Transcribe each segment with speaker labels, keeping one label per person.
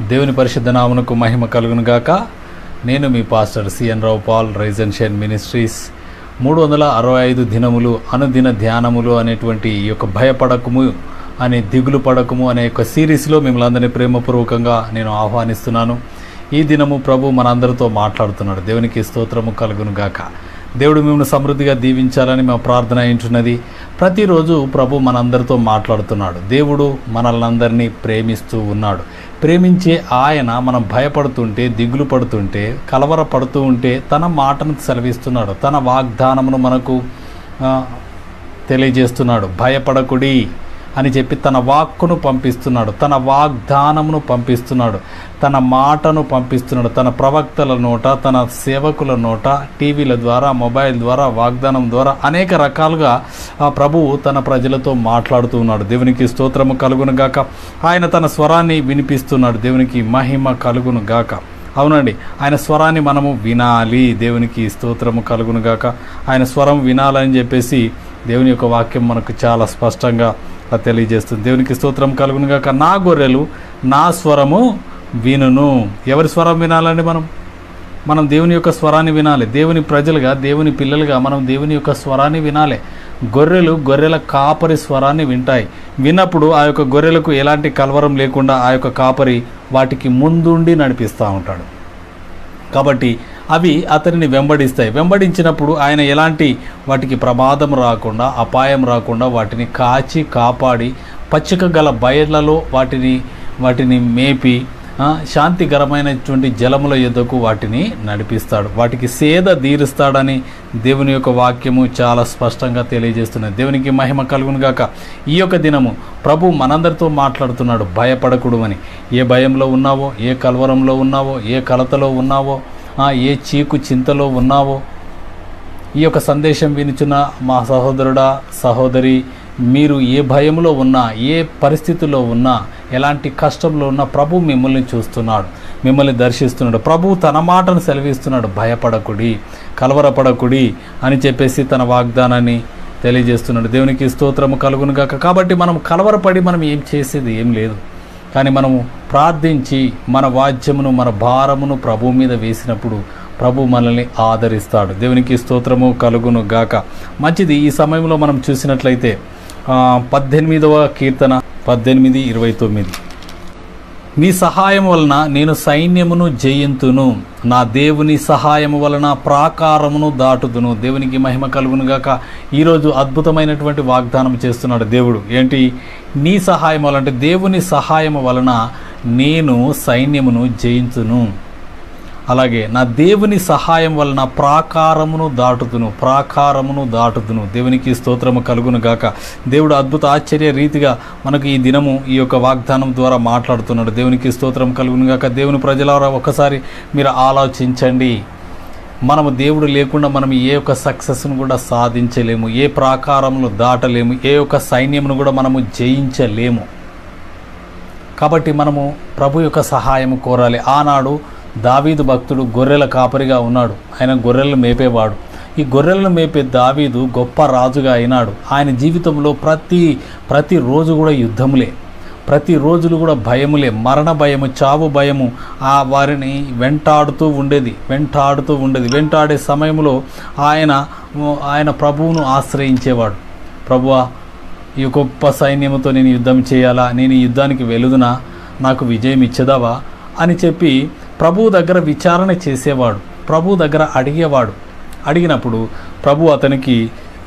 Speaker 1: దేవుని పరిశుద్ధ నామమునకు మహిమ కలుగును గాక నేను మీ pastor C N Rao Paul rise and shine ministries మూడు వందల అరవై ఐదు దినములు అనుదిన ధ్యానములు అనేటువంటి ఈ యొక్క భయపడకము అనే దిగులు పడకము అనే యొక్క సిరీస్లో మిమ్మల్ని అందరినీ ప్రేమపూర్వకంగా నేను ఆహ్వానిస్తున్నాను ఈ దినము ప్రభు మనందరితో మాట్లాడుతున్నాడు దేవునికి స్తోత్రము కలుగును గాక దేవుడు మిమ్మల్ని సమృద్ధిగా దీవించాలని మా ప్రార్థన ఏంటున్నది ప్రతిరోజు ప్రభు మనందరితో మాట్లాడుతున్నాడు దేవుడు మనల్ని అందరినీ ప్రేమిస్తూ ఉన్నాడు ప్రేమించే ఆయన మనం భయపడుతుంటే దిగులు పడుతుంటే కలవర పడుతూ ఉంటే తన మాటను సెలవిస్తున్నాడు తన వాగ్దానమును మనకు ఆ, తెలియజేస్తున్నాడు భయపడకుడి అని చెప్పి తన వాక్కును పంపిస్తున్నాడు తన వాగ్దానమును పంపిస్తున్నాడు తన మాటను పంపిస్తున్నాడు తన ప్రవక్తల నోట తన సేవకుల నోట టీవీల ద్వారా మొబైల్ ద్వారా వాగ్దానం ద్వారా అనేక రకాలుగా ఆ ప్రభువు తన ప్రజలతో మాట్లాడుతూ ఉన్నాడు దేవునికి స్తోత్రము కలుగును గాక ఆయన తన స్వరాన్ని వినిపిస్తున్నాడు దేవునికి మహిమ కలుగును గాక అవునండి ఆయన స్వరాన్ని మనము వినాలి దేవునికి స్తోత్రము కలుగును గాక ఆయన స్వరం వినాలని చెప్పేసి దేవుని యొక్క వాక్యం మనకు చాలా స్పష్టంగా తెలియజేస్తుంది దేవునికి స్తోత్రం కలుగును గాక నా గొర్రెలు నా స్వరము వినును ఎవరి స్వరం వినాలండి మనం మనం దేవుని యొక్క స్వరాన్ని వినాలి దేవుని ప్రజలుగా దేవుని పిల్లలుగా మనం దేవుని యొక్క స్వరాన్ని వినాలి గొర్రెలు గొర్రెల కాపరి స్వరాన్ని వింటాయి విన్నప్పుడు ఆ యొక్క గొర్రెలకు ఎలాంటి కలవరం లేకుండా ఆ యొక్క కాపరి వాటికి ముందుండి నడిపిస్తూ ఉంటాడు కాబట్టి అవి అతనిని వెంబడిస్తాయి వెంబడించినప్పుడు ఆయన ఎలాంటి వాటికి ప్రమాదం రాకుండా అపాయం రాకుండా వాటిని కాచి కాపాడి పచ్చిక గల బయళ్లలో వాటిని వాటిని మేపి ఆ, శాంతికరమైనటువంటి జలముల ఎద్దకు వాటిని నడిపిస్తాడు వాటికి సేద తీరుస్తాడని దేవుని యొక్క వాక్యము చాలా స్పష్టంగా తెలియజేస్తున్నది దేవునికి మహిమ కలుగును గాక ఈ యొక్క దినము ప్రభు మనందరితో మాట్లాడుతున్నాడు భయపడకుడు అని ఏ భయంలో ఉన్నావో ఏ కలవరంలో ఉన్నావో ఏ కలతలో ఉన్నావో ఆ, ఏ చీకు చింతలో ఉన్నావో ఈ యొక్క సందేశం వినిచున్న మా సహోదరుడా సహోదరి మీరు ఏ భయంలో ఉన్నా ఏ పరిస్థితుల్లో ఉన్నా ఎలాంటి కష్టంలో ఉన్నా ప్రభు మిమ్మల్ని చూస్తున్నాడు మిమ్మల్ని దర్శిస్తున్నాడు ప్రభు తన మాటను సెలవిస్తున్నాడు భయపడకుడి కలవరపడకుడి అని చెప్పేసి తన వాగ్దానాన్ని తెలియజేస్తున్నాడు దేవునికి స్తోత్రము కలుగును గాక కాబట్టి మనం కలవరపడి మనం ఏం చేసేది ఏం లేదు కానీ మనము ప్రార్థించి మన వాద్యమును మన భారమును ప్రభు మీద వేసినప్పుడు ప్రభు మనల్ని ఆదరిస్తాడు దేవునికి స్తోత్రము కలుగును గాక మంచిది ఈ సమయంలో మనం చూసినట్లయితే ఆ, పద్దెనిమిదవ కీర్తన పద్దెనిమిది ఇరవై తొమ్మిది నీ సహాయం వలన నేను సైన్యమును జయింతును నా దేవుని సహాయము వలన ప్రాకారమును దాటుదును దేవునికి మహిమ కలుగును గాక ఈరోజు అద్భుతమైనటువంటి వాగ్దానం చేస్తున్నాడు దేవుడు ఏంటి నీ సహాయం వలన అంటే దేవుని సహాయము వలన నేను సైన్యమును జయించును అలాగే నా దేవుని సహాయం వలన ప్రాకారమును దాటుదును ప్రాకారమును దాటుదును దేవునికి స్తోత్రము కలుగును గాక దేవుడు అద్భుత ఆశ్చర్య రీతిగా మనకు ఈ దినము ఈ యొక్క వాగ్దానం ద్వారా మాట్లాడుతున్నాడు దేవునికి స్తోత్రం కలుగును గాక దేవుని ప్రజలారా ఒకసారి మీరు ఆలోచించండి మనము దేవుడు లేకుండా మనం ఏ యొక్క సక్సెస్ను కూడా సాధించలేము ఏ ప్రాకారమును దాటలేము ఏ యొక్క సైన్యమును కూడా మనము జయించలేము కాబట్టి మనము ప్రభు యొక్క సహాయం కోరాలి ఆనాడు దావీదు భక్తుడు గొర్రెల కాపరిగా ఉన్నాడు ఆయన గొర్రెలను మేపేవాడు ఈ గొర్రెలను మేపే దావీదు గొప్ప రాజుగా అయినాడు ఆయన జీవితంలో ప్రతి ప్రతి రోజు కూడా యుద్ధములే ప్రతి రోజులు కూడా భయములే మరణ భయము చావు భయము ఆ వారిని వెంటాడుతూ ఉండేది వెంటాడుతూ ఉండేది వెంటాడే సమయంలో ఆయన ఆయన ప్రభువును ఆశ్రయించేవాడు ప్రభువా ఈ గొప్ప సైన్యముతో నేను యుద్ధం చేయాలా నేను ఈ యుద్ధానికి వెలుదునా నాకు విజయం ఇచ్చదావా అని చెప్పి ప్రభువు దగ్గర విచారణ చేసేవాడు ప్రభు దగ్గర అడిగేవాడు అడిగినప్పుడు ప్రభు అతనికి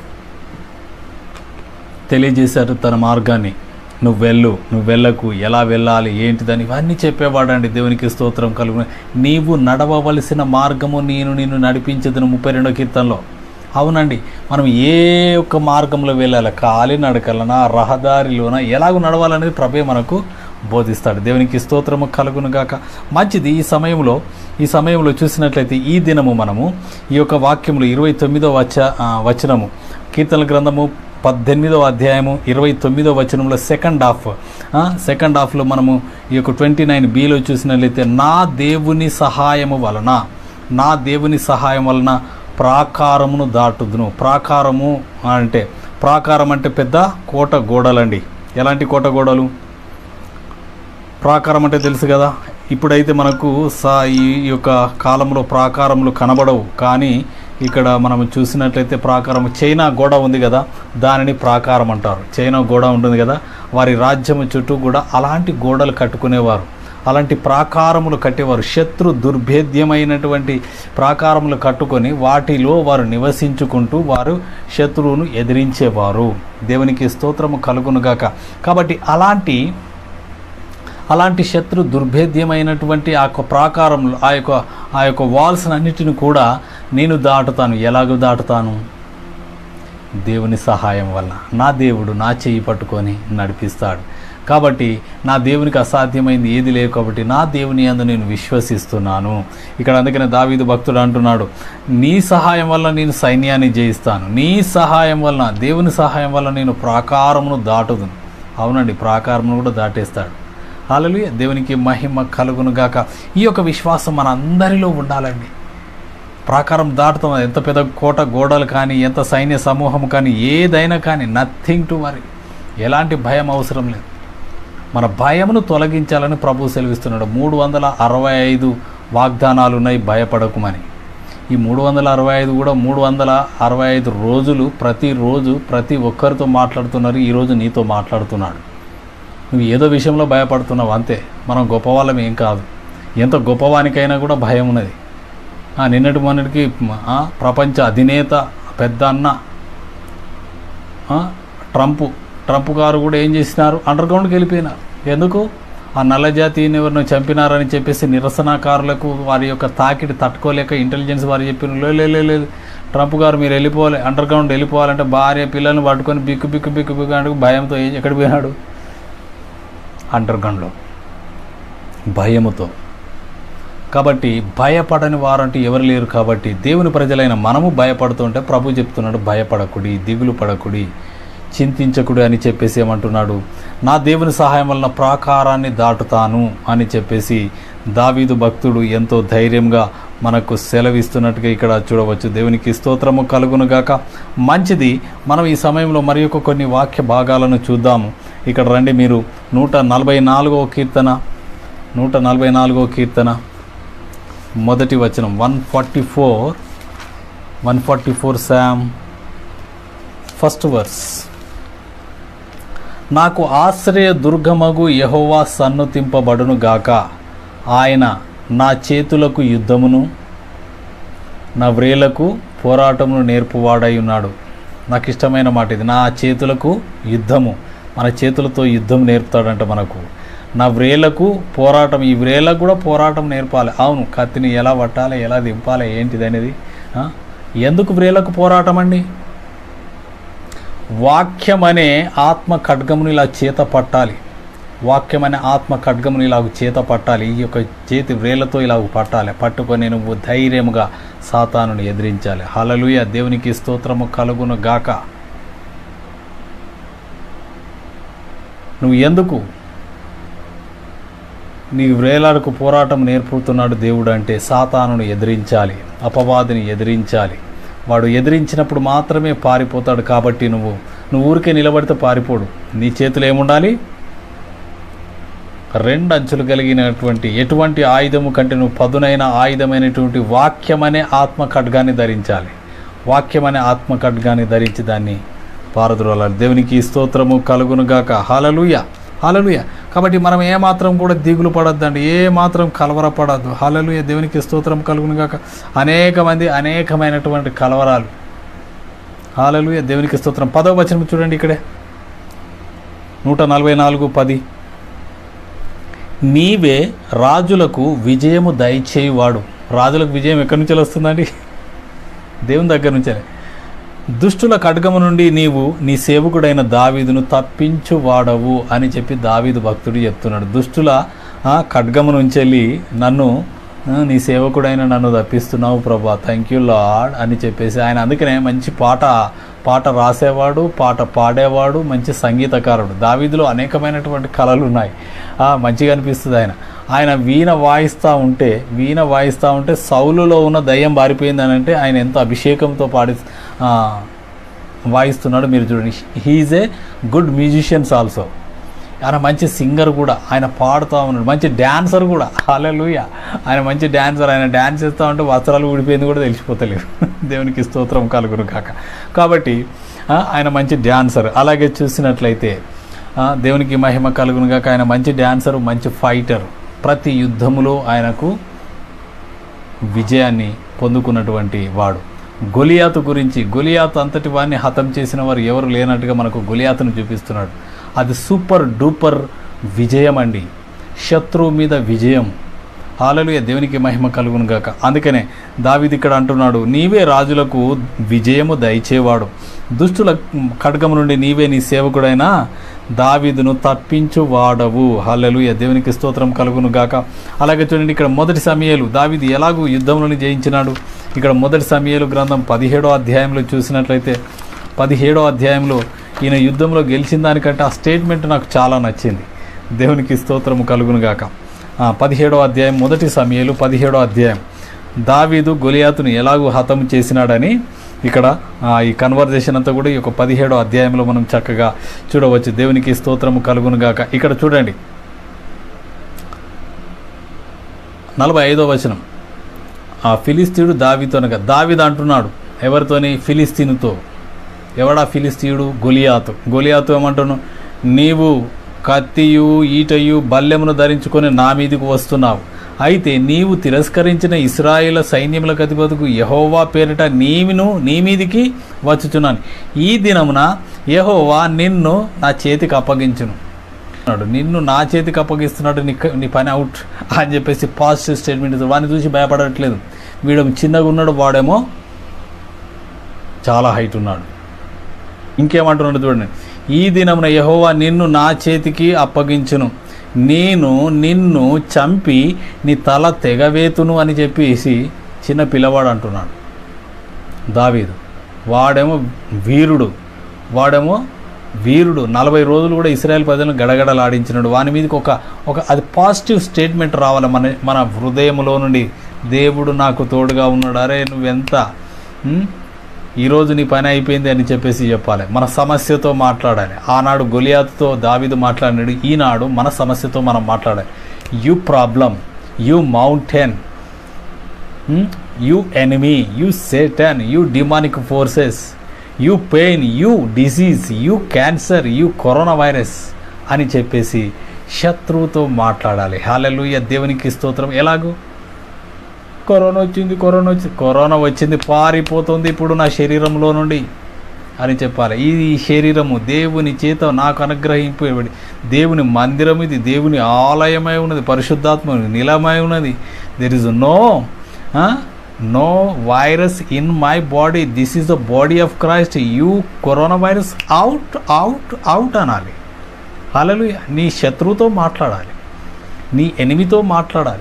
Speaker 1: తెలియజేశారు తన మార్గాన్ని నువ్వు వెళ్ళు నువ్వు వెళ్ళకు ఎలా వెళ్ళాలి ఏంటిదని ఇవన్నీ చెప్పేవాడండి దేవునికి స్తోత్రం కలుగు నీవు నడవవలసిన మార్గము నేను నిన్ను నడిపించదును ముప్పై రెండో కీర్తనలో అవునండి మనం ఏ ఒక్క మార్గంలో వెళ్ళాలి కాలి నడకలనా రహదారిలోన ఎలాగ నడవాలనేది ప్రభే మనకు బోధిస్తాడు దేవునికి స్తోత్రము కలుగును గాక మంచిది ఈ సమయంలో ఈ సమయంలో చూసినట్లయితే ఈ దినము మనము ఈ యొక్క వాక్యములు ఇరవై తొమ్మిదో వచ ఆ, వచనము కీర్తన గ్రంథము పద్దెనిమిదవ అధ్యాయము ఇరవై తొమ్మిదో వచనంలో సెకండ్ హాఫ్ ఆ, సెకండ్ హాఫ్లో మనము ఈ యొక్క ట్వంటీ నైన్ బిలో చూసినట్లయితే నా దేవుని సహాయము వలన నా దేవుని సహాయం వలన ప్రాకారమును దాటుదును ప్రాకారము అంటే ప్రాకారం అంటే పెద్ద కోట గోడలండి ఎలాంటి కోట గోడలు ప్రాకారం అంటే తెలుసు కదా ఇప్పుడైతే మనకు సా ఈ యొక్క కాలంలో ప్రాకారములు కనబడవు కానీ ఇక్కడ మనం చూసినట్లయితే ప్రాకారం చైనా గోడ ఉంది కదా దానిని ప్రాకారం అంటారు చైనా గోడ ఉంటుంది కదా వారి రాజ్యము చుట్టూ కూడా అలాంటి గోడలు కట్టుకునేవారు అలాంటి ప్రాకారములు కట్టేవారు శత్రు దుర్భేద్యమైనటువంటి ప్రాకారములు కట్టుకొని వాటిలో వారు నివసించుకుంటూ వారు శత్రువును ఎదిరించేవారు దేవునికి స్తోత్రము కలుగునుగాక కాబట్టి అలాంటి అలాంటి శత్రు దుర్భేద్యమైనటువంటి ఆ యొక్క ప్రాకారంలో ఆ యొక్క ఆ యొక్క వాల్స్ అన్నిటిని కూడా నేను దాటుతాను ఎలాగో దాటుతాను దేవుని సహాయం వల్ల నా దేవుడు నా చేయి పట్టుకొని నడిపిస్తాడు కాబట్టి నా దేవునికి అసాధ్యమైంది ఏది లేవు కాబట్టి నా దేవుని అందు నేను విశ్వసిస్తున్నాను ఇక్కడ అందుకనే దావీదు భక్తుడు అంటున్నాడు నీ సహాయం వల్ల నేను సైన్యాన్ని జయిస్తాను నీ సహాయం వలన దేవుని సహాయం వల్ల నేను ప్రాకారమును దాటుదును అవునండి ప్రాకారమును కూడా దాటేస్తాడు హాలలు దేవునికి మహిమ కలుగును గాక ఈ యొక్క విశ్వాసం మన అందరిలో ఉండాలండి ప్రాకారం దాటుతాం అది ఎంత పెద్ద కోట గోడలు కానీ ఎంత సైన్య సమూహం కానీ ఏదైనా కానీ నథింగ్ టు వరీ ఎలాంటి భయం అవసరం లేదు మన భయమును తొలగించాలని ప్రభు సెలవిస్తున్నాడు మూడు వందల అరవై ఐదు వాగ్దానాలు ఉన్నాయి భయపడకుమని ఈ మూడు వందల అరవై ఐదు కూడా మూడు వందల అరవై ఐదు రోజులు ప్రతిరోజు ప్రతి ఒక్కరితో మాట్లాడుతున్నారు ఈరోజు నీతో మాట్లాడుతున్నాడు నువ్వు ఏదో విషయంలో భయపడుతున్నావు అంతే మనం గొప్పవాళ్ళం ఏం కాదు ఎంత గొప్పవానికైనా కూడా భయం ఉన్నది ఆ, నిన్నటి మొన్నటికి ఆ, ప్రపంచ అధినేత పెద్ద అన్న ఆ, ట్రంప్ ట్రంప్ గారు కూడా ఏం చేసినారు అండర్ గ్రౌండ్కి వెళ్ళిపోయినారు ఎందుకు ఆ నల్ల జాతిని ఎవరినో చంపినారని చెప్పేసి నిరసనకారులకు వారి యొక్క తాకిడి తట్టుకోలేక ఇంటెలిజెన్స్ వారు చెప్పిన "లే, లే లే, లేదు ట్రంప్ గారు మీరు వెళ్ళిపోవాలి అండర్ గ్రౌండ్ వెళ్ళిపోవాలంటే భార్య పిల్లల్ని పట్టుకొని బిక్కు బిక్కు బిక్కు బిక్కు అంటే భయంతో ఏ- ఎక్కడ పోయినాడు అండర్ గ్రౌండ్లో భయముతో కాబట్టి భయపడని వారంటూ ఎవరు లేరు కాబట్టి దేవుని ప్రజలైన మనము భయపడుతుంటే ప్రభు చెప్తున్నాడు భయపడకుడి దిగులు పడకుడి చింతించకుడి అని చెప్పేసి ఏమంటున్నాడు నా దేవుని సహాయం వలన ప్రాకారాన్ని దాటుతాను అని చెప్పేసి దావీదు భక్తుడు ఎంతో ధైర్యంగా మనకు సెలవిస్తున్నట్టుగా ఇక్కడ చూడవచ్చు దేవునికి స్తోత్రము కలుగునుగాక మంచిది మనం ఈ సమయంలో మరి యొక్క కొన్ని వాక్య భాగాలను చూద్దాము ఇక్కడ రండి మీరు నూట నలభై నాలుగవ కీర్తన నూట నలభై నాలుగవ కీర్తన మొదటి వచనం one forty four one forty four psalm first verse నాకు ఆశ్రయ దుర్గమగు యహోవా సన్నుతింపబడును గాక ఆయన నా చేతులకు యుద్ధమును నా వ్రేలకు పోరాటమును నేర్పువాడై ఉన్నాడు నాకు ఇష్టమైన మాట ఇది నా చేతులకు యుద్ధము మన చేతులతో యుద్ధం నేర్పుతాడంట మనకు నా వ్రేలకు పోరాటం ఈ వ్రేలకు కూడా పోరాటం నేర్పాలి అవును కత్తిని ఎలా పట్టాలి ఎలా దింపాలి ఏంటిది అనేది ఆ? ఎందుకు వ్రేలకు పోరాటం అండి వాక్యం అనే ఆత్మ ఖడ్గమును ఇలా చేత పట్టాలి వాక్యం అనే ఆత్మ ఖడ్గమును ఇలాగ చేత పట్టాలి ఈ యొక్క చేతి వ్రేలతో ఇలాగ పట్టాలి పట్టుకొని నువ్వు ధైర్యముగా సాతానుని ఎదిరించాలి హలలుయ దేవునికి స్తోత్రము కలుగును గాక నువ్వు ఎందుకు నీ వ్రేలాడుకు పోరాటం నేర్పుతున్నాడు దేవుడు అంటే సాతానును ఎదిరించాలి అపవాదిని ఎదిరించాలి వాడు ఎదిరించినప్పుడు మాత్రమే పారిపోతాడు కాబట్టి నువ్వు నువ్వు ఊరికే నిలబడితే పారిపోడు నీ చేతులు ఏముండాలి రెండు అంచులు కలిగినటువంటి ఎటువంటి ఆయుధము కంటే నువ్వు పదునైన ఆయుధమైనటువంటి వాక్యం అనే ఆత్మ ఖడ్గాన్ని ధరించాలి వాక్యం అనే ఆత్మ ఖడ్గాన్ని ధరించి దాన్ని పారద్రోలాలి దేవునికి స్తోత్రము కలుగునుగాక హలలుయ హలలుయ కాబట్టి మనం ఏ మాత్రం కూడా దిగులు పడొద్దండి ఏ మాత్రం కలవరపడద్దు హలలుయ దేవునికి స్తోత్రం కలుగునుగాక అనేక మంది అనేకమైనటువంటి కలవరాలు హాలలుయ దేవునికి స్తోత్రం పదవ వచనం చూడండి ఇక్కడే నూట నలభై నాలుగు పది నీవే రాజులకు విజయము దయచేయువాడు రాజులకు విజయం ఎక్కడి నుంచి వస్తుందండి దేవుని దగ్గర నుంచే దుష్టుల ఖడ్గము నుండి నీవు నీ సేవకుడైన దావీదును తప్పించు వాడవు అని చెప్పి దావీదు భక్తుడు చెప్తున్నాడు దుష్టుల ఆ, ఖడ్గము నుంచి వెళ్ళి నన్ను ఆ, నీ సేవకుడైన నన్ను తప్పిస్తున్నావు ప్రభా థ్యాంక్ యూ లాడ్ అని చెప్పేసి ఆయన అందుకనే మంచి పాట పాట రాసేవాడు పాట పాడేవాడు మంచి సంగీతకారుడు దావీదులో అనేకమైనటువంటి కళలు ఉన్నాయి ఆ, మంచిగా అనిపిస్తుంది ఆయన ఆయన వీణ వాయిస్తూ ఉంటే వీణ వాయిస్తూ ఉంటే సౌలులో ఉన్న దయ్యం బారిపోయింది అని అంటే ఆయన ఎంతో అభిషేకంతో పాడి ఆ, వాయిస్తున్నాడు మీరు చూడండి he's a good musicians also ఆయన మంచి సింగర్ కూడా ఆయన పాడుతూ ఉన్నాడు మంచి డ్యాన్సర్ కూడా హాలూయ ఆయన మంచి డ్యాన్సర్ ఆయన డ్యాన్స్ చేస్తూ ఉంటే వస్త్రాలు ఊడిపోయింది కూడా తెలిసిపోతలేవు దేవునికి స్తోత్రం కలుగును కాక కాబట్టి ఆ, ఆయన మంచి డ్యాన్సర్ అలాగే చూసినట్లయితే ఆ, దేవునికి మహిమ కలుగును కాక ఆయన మంచి డ్యాన్సర్ మంచి ఫైటర్ ప్రతి యుద్ధములో ఆయనకు విజయాన్ని పొందుకున్నటువంటి వాడు గొలియాతు గురించి గొలియాతు అంతటి వాడిని హతం చేసిన వారు ఎవరు లేనట్టుగా మనకు గొలియాతును చూపిస్తున్నాడు అది సూపర్ డూపర్ విజయం అండి శత్రువు మీద విజయం హాలలుయ దేవునికి మహిమ కలుగును గాక అందుకనే దావిది ఇక్కడ అంటున్నాడు నీవే రాజులకు విజయము దయచేవాడు దుష్టుల ఖడ్గము నుండి నీవే నీ సేవకుడైన దావీదును తప్పించు వాడవు హల్లెలూయ దేవునికి స్తోత్రం కలుగును గాక అలాగే చూడండి ఇక్కడ మొదటి సమయాలు దావీదు ఎలాగూ యుద్ధంలోని జయించినాడు ఇక్కడ మొదటి సమయాలు గ్రంథం పదిహేడో అధ్యాయంలో చూసినట్లయితే పదిహేడో అధ్యాయంలో ఈయన యుద్ధంలో గెలిచిన దానికంటే ఆ స్టేట్మెంట్ నాకు చాలా నచ్చింది దేవునికి స్తోత్రము కలుగును గాక ఆ, పదిహేడో అధ్యాయం మొదటి సమయాలు పదిహేడో అధ్యాయం దావీదు గొలియాతును ఎలాగూ హతం చేసినాడని ఇక్కడ ఆ, ఈ కన్వర్జేషన్ అంతా కూడా ఈ యొక్క పదిహేడో అధ్యాయంలో మనం చక్కగా చూడవచ్చు దేవునికి స్తోత్రము కలుగును గాక ఇక్కడ చూడండి నలభై ఐదో వచనం ఆ ఫిలిస్తీయుడు దావితోనగా దావిద అంటున్నాడు ఎవరితోని ఫిలిస్తీనుతో ఎవడా ఫిలిస్తీయుడు గొలియాతు గొలియాతు ఏమంటున్నావు నీవు కత్తియు ఈటయు బల్లెమును ధరించుకొని నా మీదకు వస్తున్నావు అయితే నీవు తిరస్కరించిన ఇస్రాయేల్ సైన్యముల అధిపతికు యహోవా పేరిట నీవిను నీ మీదికి వచ్చుచున్నాను ఈ దినమున యహోవా నిన్ను నా చేతికి అప్పగించును అన్నాడు నిన్ను నా చేతికి అప్పగిస్తున్నాడు నీ నీ పని అవుట్ అని చెప్పేసి పాజిటివ్ స్టేట్మెంట్ ఇస్తాడు వాడిని చూసి భయపడట్లేదు వీడు చిన్నగా ఉన్నాడు వాడేమో చాలా హైట్ ఉన్నాడు ఇంకేమంటున్నాడు చూడండి ఈ దినమున యహోవా నిన్ను నా చేతికి అప్పగించును నేను నిన్ను చంపి నీ తల తెగవేతును అని చెప్పేసి చిన్న పిల్లవాడు అంటున్నాడు దావీదు వాడేమో వీరుడు వాడేమో వీరుడు నలభై రోజులు కూడా ఇస్రాయేల్ ప్రజలను గడగడలాడించినాడు వాని మీదకి ఒక ఒక అది పాజిటివ్ స్టేట్మెంట్ రావాలి మన మన హృదయంలో నుండి దేవుడు నాకు తోడుగా ఉన్నాడు అరే నువ్వెంత ఉమ్, ఈరోజు నీ పని అయిపోయింది అని చెప్పేసి చెప్పాలి మన సమస్యతో మాట్లాడాలి ఆనాడు గొలియాతుతో దావీదు మాట్లాడినాడు ఈనాడు మన సమస్యతో మనం మాట్లాడాలి you problem you mountain you enemy you satan you demonic forces you pain you disease you cancer you corona virus అని చెప్పేసి శత్రువుతో మాట్లాడాలి హాలెలుయ దేవునికి స్తోత్రం ఎలాగూ కరోనా వచ్చింది కరోనా వచ్చింది కరోనా వచ్చింది పారిపోతుంది ఇప్పుడు నా శరీరంలో నుండి అని చెప్పాలి ఇది ఈ శరీరము దేవుని చేత నాకు అనుగ్రహింపబడి దేవుని మందిరం ఇది దేవుని ఆలయమై ఉన్నది పరిశుద్ధాత్మ నిలమై ఉన్నది there is no no virus in my body this is the body of Christ you corona virus out out out అనాలి అలలు నీ శత్రువుతో మాట్లాడాలి నీ ఎనిమితో మాట్లాడాలి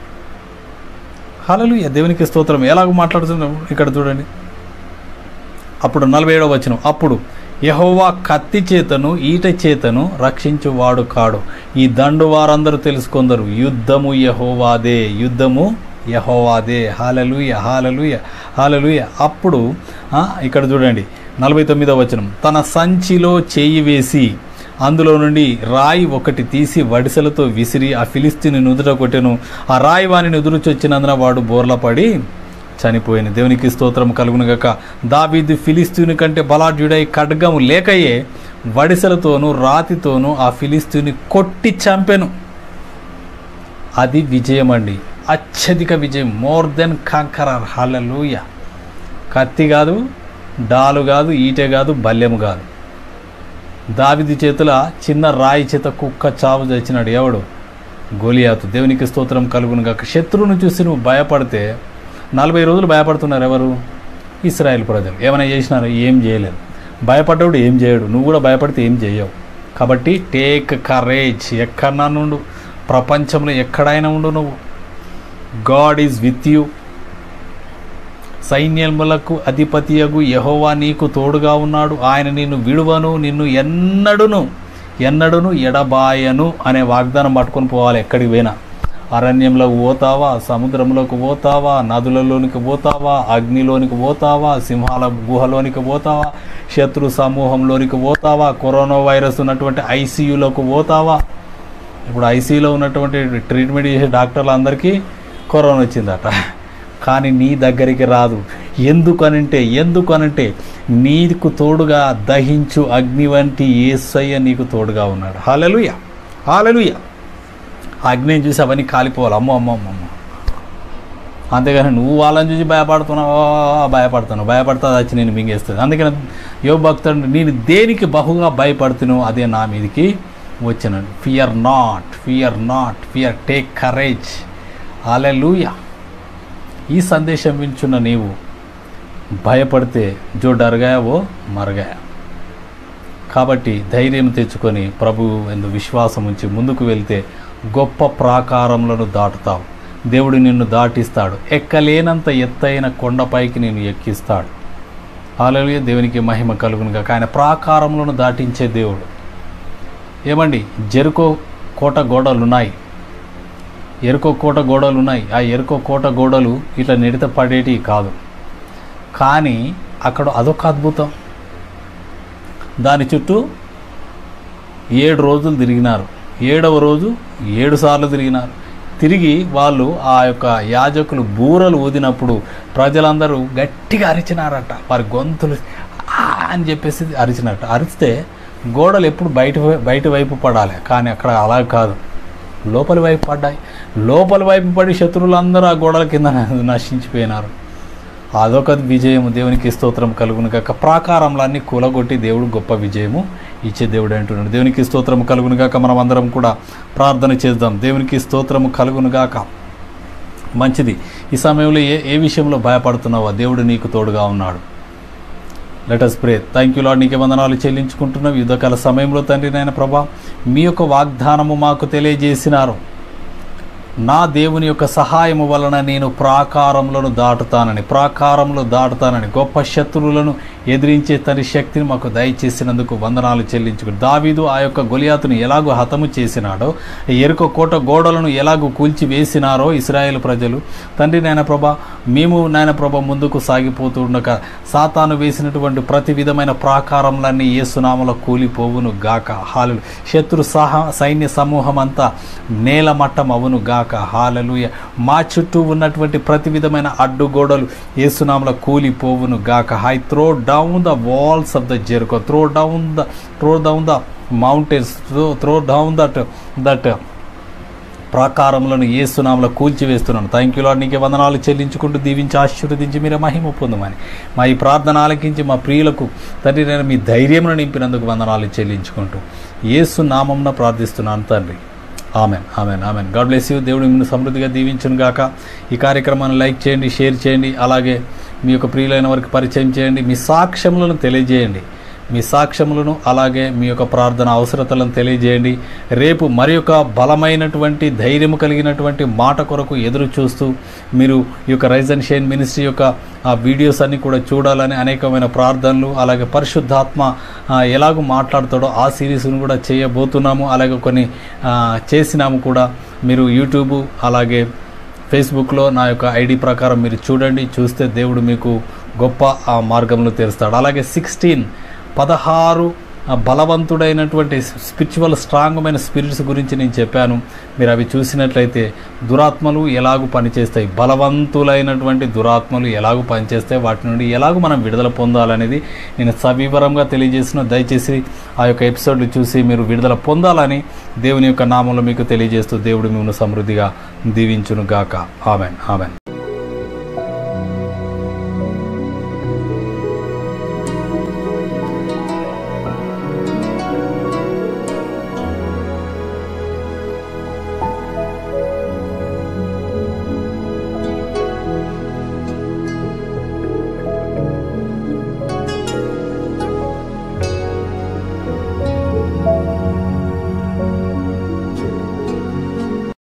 Speaker 1: హలలు దేవునికి స్తోత్రం ఎలాగ మాట్లాడుతున్నాం ఇక్కడ చూడండి అప్పుడు నలభై ఏడవ వచనం అప్పుడు యహోవా కత్తి చేతను ఈట చేతను రక్షించువాడు కాడు ఈ దండు వారందరూ తెలుసుకొందరు యుద్ధము యహోవాదే యుద్ధము యహోవాదే హాలలుయ హాలలుయ హాలలుయ అప్పుడు ఆ, ఇక్కడ చూడండి నలభై తొమ్మిదవ వచనం తన సంచిలో చేయి వేసి అందులో నుండి రాయి ఒకటి తీసి వడిసెలతో విసిరి ఆ ఫిలిస్తీని నుదుట కొట్టెను ఆ రాయి వాని నుదురుచొచ్చినందున వాడు బోర్లపడి చనిపోయిన దేవునికి స్తోత్రం కలుగునుగాక దావీదు ఫిలిస్తీని కంటే బలాఢ్యుడై ఖడ్గము లేకయే వడిసెలతోనూ రాతితోనూ ఆ ఫిలిస్తీని కొట్టి చంపెను అది విజయం అండి అత్యధిక విజయం మోర్ దెన్ కాంకరర్ హల్లెలూయ కత్తి కాదు డాలు కాదు ఈటె కాదు బల్యము కాదు దావిది చేతుల చిన్న రాయి చేత కుక్క చావు తెచ్చినాడు ఎవడు గోలియాతు దేవునికి స్తోత్రం కలుగును గాక శత్రువును చూసి నువ్వు భయపడితే నలభై రోజులు భయపడుతున్నారు ఎవరు ఇస్రాయేల్ ప్రజలు ఏమైనా చేసినారు ఏం చేయలేదు భయపడ్డవాడు ఏం చేయడు నువ్వు కూడా భయపడితే ఏం చేయవు కాబట్టి టేక్ కరేజ్ ఎక్కడన్నా నుండు ప్రపంచంలో ఎక్కడైనా ఉండు నువ్వు గాడ్ ఈజ్ విత్ యూ సైన్యములకు అధిపతియగు యహోవా నీకు తోడుగా ఉన్నాడు ఆయన నిన్ను విడువను నిన్ను ఎన్నడును ఎన్నడును ఎడబాయను అనే వాగ్దానం పట్టుకొని పోవాలి ఎక్కడికి పోయినా అరణ్యంలోకి పోతావా సముద్రంలోకి పోతావా నదులలోనికి పోతావా అగ్నిలోనికి పోతావా సింహాల గుహలోనికి పోతావా శత్రు సమూహంలోనికి పోతావా కరోనా వైరస్ ఉన్నటువంటి ఐసీయూలోకి పోతావా ఇప్పుడు ఐసీయూలో ఉన్నటువంటి ట్రీట్మెంట్ చేసే డాక్టర్లందరికీ కరోనా వచ్చిందట కానీ నీ దగ్గరికి రాదు ఎందుకనంటే ఎందుకనంటే నీకు తోడుగా దహించు అగ్ని వంటి ఏసయ్య నీకు తోడుగా ఉన్నాడు హాలలుయ హాలలుయ అగ్నిని చూసి అవన్నీ కాలిపోవాలి అమ్మో అమ్మో అమ్మో అమ్మో అంతేగాని నువ్వు వాళ్ళని చూసి భయపడుతున్నావు భయపడుతున్నావు భయపడతా అది వచ్చి నేను మింగేస్తుంది అందుకని యోగ భక్తుడు నేను దేనికి బహుగా భయపడుతున్నావు అదే నా మీదకి వచ్చినాను fear not fear not fear take courage hallelujah ఈ సందేశం వించున్న నీవు భయపడితే జో డరగాయవో మరగాయ కాబట్టి ధైర్యం తెచ్చుకొని ప్రభు ఎందు విశ్వాసం ఉంచి ముందుకు వెళ్తే గొప్ప ప్రాకారములను దాటుతావు దేవుడు నిన్ను దాటిస్తాడు ఎక్కలేనంత ఎత్తైన కొండపైకి నేను ఎక్కిస్తాడు ఆలయ దేవునికి మహిమ కలుగునుగా ఆయన ప్రాకారములను దాటించే దేవుడు ఏమండి జెరుకో కోట గోడలు ఉన్నాయి ఎరుకో కోట గోడలు ఉన్నాయి ఆ ఎరుకో కోట గోడలు ఇట్లా నెడిత పడేటివి కాదు కానీ అక్కడ అదొక అద్భుతం దాని చుట్టూ ఏడు రోజులు తిరిగినారు ఏడవ రోజు ఏడు సార్లు తిరిగినారు తిరిగి వాళ్ళు ఆ యొక్క యాజకులు బూరలు ఊదినప్పుడు ప్రజలందరూ గట్టిగా అరిచినారట వారి గొంతులు "ఆ" అని చెప్పేసి అరిచినట్టు అరిస్తే గోడలు ఎప్పుడు బయట వై- బయట వైపు పడాలి కానీ అక్కడ అలా కాదు లోపలి వైపు పడ్డాయి లోపలి వైపు పడి శత్రువులందరూ ఆ గోడల కింద నశించిపోయినారు అదొక విజయము దేవునికి స్తోత్రం కలుగును గాక ప్రాకారంలన్నీ కూలగొట్టి దేవుడు గొప్ప విజయము ఇచ్చే దేవుడు అంటున్నాడు దేవునికి స్తోత్రం కలుగును గాక మనం అందరం కూడా ప్రార్థన చేద్దాం దేవునికి స్తోత్రము కలుగును గాక మంచిది ఈ సమయంలో ఏ ఏ విషయంలో భయపడుతున్నావో దేవుడు నీకు తోడుగా ఉన్నాడు let us pray thank you lord నీకే వందనాలు చెల్లించుకుంటున్నాం యుద్ధకాల సమయంలో తండ్రి నాయన ప్రభా మీ యొక్క వాగ్దానము మాకు తెలియజేసినారు నా దేవుని యొక్క సహాయము వలన నేను ప్రాకారములను దాటుతానని ప్రాకారములు దాటుతానని గొప్ప శత్రువులను ఎదిరించే తన శక్తిని మాకు దయచేసినందుకు వందనాలు చెల్లించుకు దావీదు ఆ యొక్క గొలియాతును ఎలాగో హతము చేసినాడో ఎరుక కోట గోడలను ఎలాగో కూల్చి వేసినారో ఇస్రాయేల్ ప్రజలు తండ్రి నాయన ప్రభ మేము నాయన ప్రభ ముందుకు సాగిపోతూ ఉండగా సాతాను వేసినటువంటి ప్రతి విధమైన ప్రాకారములన్నీ ఏసునామలో కూలిపోవును గాక హాలు శత్రు సహా సైన్య సమూహం అంతా నేలమట్టం అవును గాక హాలలుయ మా చుట్టూ ఉన్నటువంటి ప్రతి విధమైన అడ్డుగోడలు ఏసునామలో కూలిపోవును గాక I throw down the walls of the Jericho throw down the throw down the mountains throw down that that ప్రాకారములను ఏసునామలో కూల్చివేస్తున్నాను థ్యాంక్ యూ లాడ్ నీకే వందనాలు చెల్లించుకుంటూ దీవించి ఆశీర్వదించి మీరే మహిమ పొందమని మా ఈ ప్రార్థన ఆలకించి మా ప్రియులకు తండ్రి నేను మీ ధైర్యమును నింపినందుకు వందనాలు చెల్లించుకుంటూ ఏసు నామంన ప్రార్థిస్తున్నాను తండ్రి amen amen amen God bless you దేవుడు మిమ్మల్ని సమృద్ధిగా దీవించును గాక ఈ కార్యక్రమాన్ని లైక్ చేయండి షేర్ చేయండి అలాగే మీ యొక్క ప్రియులైన వారికి పరిచయం చేయండి మీ సాక్ష్యములను తెలియజేయండి మీ సాక్ష్యములను అలాగే మీ యొక్క ప్రార్థన అవసరతలను తెలియజేయండి రేపు మరి యొక్క బలమైనటువంటి ధైర్యము కలిగినటువంటి మాట కొరకు ఎదురు చూస్తూ మీరు ఈ యొక్క రైజ్ అండ్ షైన్ మినిస్ట్రీ యొక్క ఆ వీడియోస్ అన్ని కూడా చూడాలని అనేకమైన ప్రార్థనలు అలాగే పరిశుద్ధాత్మ ఆ, ఎలాగో మాట్లాడతాడో ఆ సిరీస్ను కూడా చేయబోతున్నాము అలాగే కొన్ని ఆ, చేసినాము కూడా మీరు యూట్యూబ్ అలాగే ఫేస్బుక్లో నా యొక్క ఐడి ప్రకారం మీరు చూడండి చూస్తే దేవుడు మీకు గొప్ప ఆ మార్గంలో తెరుస్తాడు అలాగే సిక్స్టీన్ పదహారు ఆ బలవంతుడైనటువంటి స్పిరిచువల్ స్ట్రాంగ్మైన స్పిరిట్స్ గురించి నేను చెప్పాను మీరు అవి చూసినట్లయితే దురాత్మలు ఎలాగూ పనిచేస్తాయి బలవంతులైనటువంటి దురాత్మలు ఎలాగూ పనిచేస్తాయి వాటి నుండి ఎలాగూ మనం విడుదల పొందాలనేది నేను సవివరంగా తెలియజేసిన దయచేసి ఆ యొక్క ఎపిసోడ్లు చూసి మీరు విడుదల పొందాలని దేవుని యొక్క నామంలో మీకు తెలియజేస్తూ దేవుడు మిమ్మల్ని సమృద్ధిగా దీవించును గాక ఆమెన్ ఆమెన్